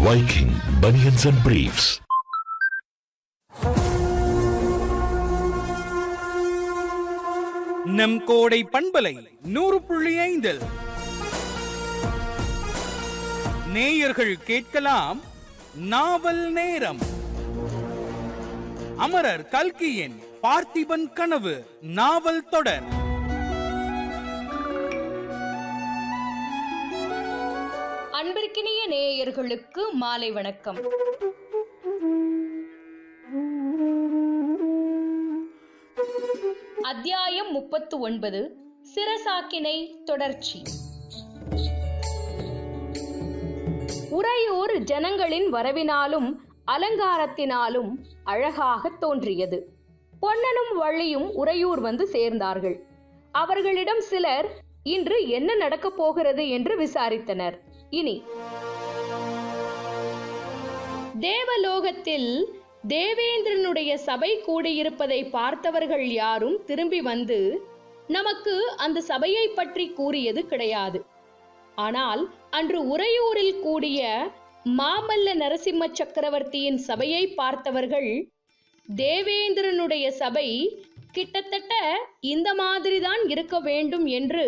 Viking Bunions and Briefs. நம் கோடை பண்பலை நூறு புள்ளி ஐந்தில் நேயர்கள் கேட்கலாம் நாவல் நேரம் அமரர் கல்கியின் பார்த்திபன் கனவு நாவல் தொடர் அன்பிற்கினிய நேயர்களுக்கு மாலை வணக்கம் அத்தியாயம் முப்பத்து ஒன்பது சிரசாக்கினை தொடர்ச்சி உறையூர் ஜனங்களின் வரவினாலும் அலங்காரத்தினாலும் அழகாக தோன்றியது பொன்னனும் வள்ளியும் உறையூர் வந்து சேர்ந்தார்கள் அவர்களிடம் சிலர் இன்று என்ன நடக்கப் போகிறது என்று விசாரித்தனர் இனி தேவலோகத்தில் தேவேந்திரனுடைய சபை கூடியிருப்பதை பார்த்தவர்கள் யாரும் திரும்பி வந்து நமக்கு அந்த சபையை பற்றி கூறியது கிடையாது ஆனால் அன்று உறையூரில் கூடிய மாமல்ல நரசிம்ம சக்கரவர்த்தியின் சபையை பார்த்தவர்கள் தேவேந்திரனுடைய சபை கிட்டத்தட்ட இந்த மாதிரிதான் இருக்க வேண்டும் என்று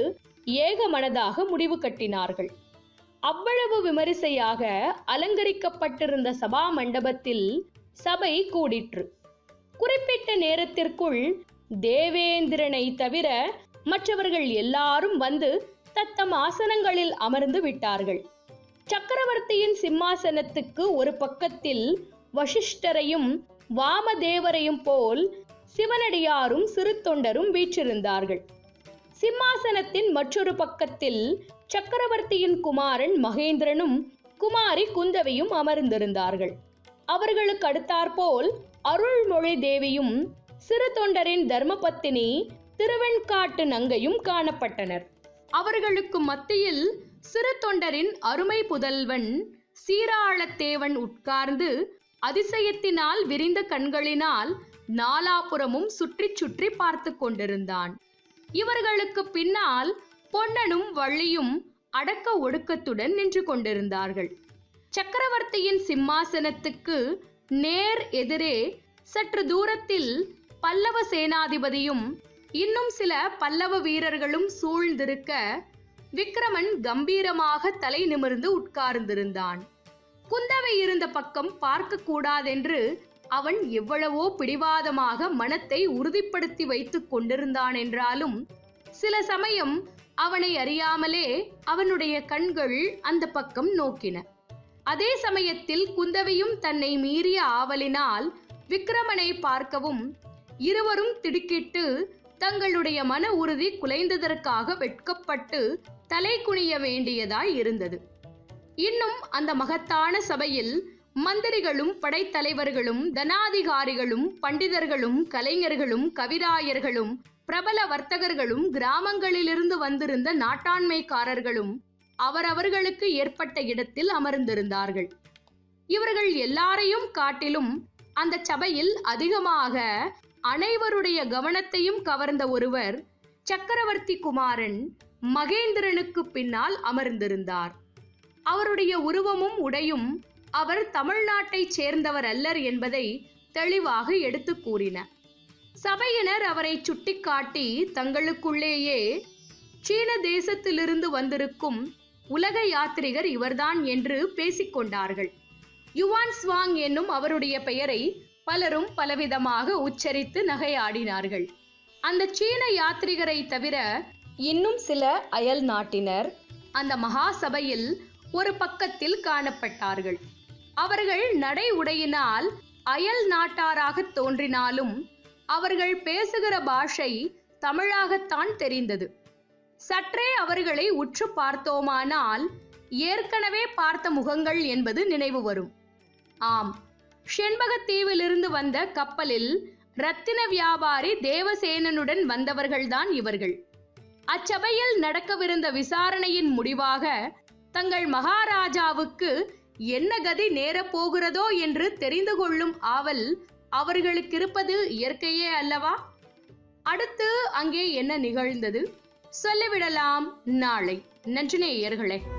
ஏகமனதாக முடிவு கட்டினார்கள் அவ்வளவு விமரிசையாக அலங்கரிக்கப்பட்டிருந்த சபா மண்டபத்தில் சபை கூடிற்று குறிப்பிட்ட நேரத்திற்குள் தேவேந்திரனை தவிர மற்றவர்கள் எல்லாரும் வந்து தத்தம் ஆசனங்களில் அமர்ந்து விட்டார்கள் சக்கரவர்த்தியின் சிம்மாசனத்துக்கு ஒரு பக்கத்தில் வசிஷ்டரையும் வாமதேவரையும் போல் சிவனடியாரும் சிறு தொண்டரும் வீற்றிருந்தார்கள் சிம்மாசனத்தின் மற்றொரு பக்கத்தில் சக்கரவர்த்தியின் குமாரன் மகேந்திரனும் குமாரி குந்தவையும் அமர்ந்திருந்தார்கள் அவர்களுக்கு அடுத்தாற்போல் அருள்மொழி தேவியும் சிறு தொண்டரின் தர்மபத்தினி திருவெண்காட்டு நங்கையும் காணப்பட்டனர் அவர்களுக்கு மத்தியில் சிறு தொண்டரின் அருமை புதல்வன் சீராளத்தேவன் உட்கார்ந்து அதிசயத்தினால் விரிந்த கண்களினால் நாலாபுறமும் சுற்றி சுற்றி பார்த்து கொண்டிருந்தான் இவர்களுக்கு பின்னால் பொன்னனும் வள்ளியும் அடக்க ஒடுக்கத்துடன் நின்று கொண்டிருந்தார்கள் சக்கரவர்த்தியின் சிம்மாசனத்துக்கு நேர் எதிரே சற்று தூரத்தில் பல்லவ சேனாதிபதியும் இன்னும் சில பல்லவ வீரர்களும் சூழ்ந்திருக்க விக்ரமன் கம்பீரமாக தலை நிமிர்ந்து உட்கார்ந்திருந்தான் குந்தவை இருந்த பக்கம் பார்க்க கூடாதென்று அவன் எவ்வளவோ பிடிவாதமாக மனத்தை உறுதிப்படுத்தி வைத்துக் கொண்டிருந்தான் என்றாலும் சில சமயம் அவனை அறியாமலே அவனுடைய கண்கள் அந்த பக்கம் நோக்கின அதே சமயத்தில் குந்தவையும் தன்னை மீறிய ஆவலினால் விக்ரமனை பார்க்கவும் இருவரும் திடுக்கிட்டு தங்களுடைய மன உறுதி குலைந்ததற்காக வெட்கப்பட்டு தலை குனிய வேண்டியதாய் இருந்தது இன்னும் அந்த மகத்தான சபையில் மந்திரிகளும் படைத்தலைவர்களும் தனாதிகாரிகளும் பண்டிதர்களும் கலைஞர்களும் கவிராயர்களும் பிரபல வர்த்தகர்களும் கிராமங்களிலிருந்து வந்திருந்த நாட்டாண்மைக்காரர்களும் அவரவர்களுக்கு ஏற்பட்ட இடத்தில் அமர்ந்திருந்தார்கள் இவர்கள் எல்லாரையும் காட்டிலும் அந்த சபையில் அதிகமாக அனைவருடைய கவனத்தையும் கவர்ந்த ஒருவர் சக்கரவர்த்தி குமாரன் மகேந்திரனுக்கு பின்னால் அமர்ந்திருந்தார் அவருடைய உருவமும் உடையும் அவர் தமிழ்நாட்டைச் சேர்ந்தவர் அல்லர் என்பதை தெளிவாக எடுத்து கூறின சபையினர் அவரை சுட்டிக்காட்டி தங்களுக்குள்ளேயே சீன தேசத்திலிருந்து வந்திருக்கும் உலக யாத்ரிகர் இவர்தான் என்று பேசிக்கொண்டார்கள் யுவான் ஸ்வாங் என்னும் அவருடைய பெயரை பலரும் பலவிதமாக உச்சரித்து நகையாடினார்கள் அந்த சீன யாத்ரிகரை தவிர இன்னும் சில அயல் நாட்டினர் அந்த மகா சபையில் ஒரு பக்கத்தில் காணப்பட்டார்கள் அவர்கள் நடை உடையினால் அயல் நாட்டாராக தோன்றினாலும் அவர்கள் பேசுகிற பாஷை தமிழாகத்தான் தெரிந்தது சற்றே அவர்களை உற்று பார்த்தோமானால் ஏற்கனவே பார்த்த முகங்கள் என்பது நினைவு வரும் ஆம் செண்பகத்தீவிலிருந்து வந்த கப்பலில் ரத்தின வியாபாரி தேவசேனனுடன் வந்தவர்கள்தான் இவர்கள் அச்சபையில் நடக்கவிருந்த விசாரணையின் முடிவாக தங்கள் மகாராஜாவுக்கு என்ன கதி நேரப் போகிறதோ என்று தெரிந்து கொள்ளும் ஆவல் அவர்களுக்கு இருப்பது இயற்கையே அல்லவா அடுத்து அங்கே என்ன நிகழ்ந்தது சொல்லிவிடலாம் நாளை நன்றி நேயர்களே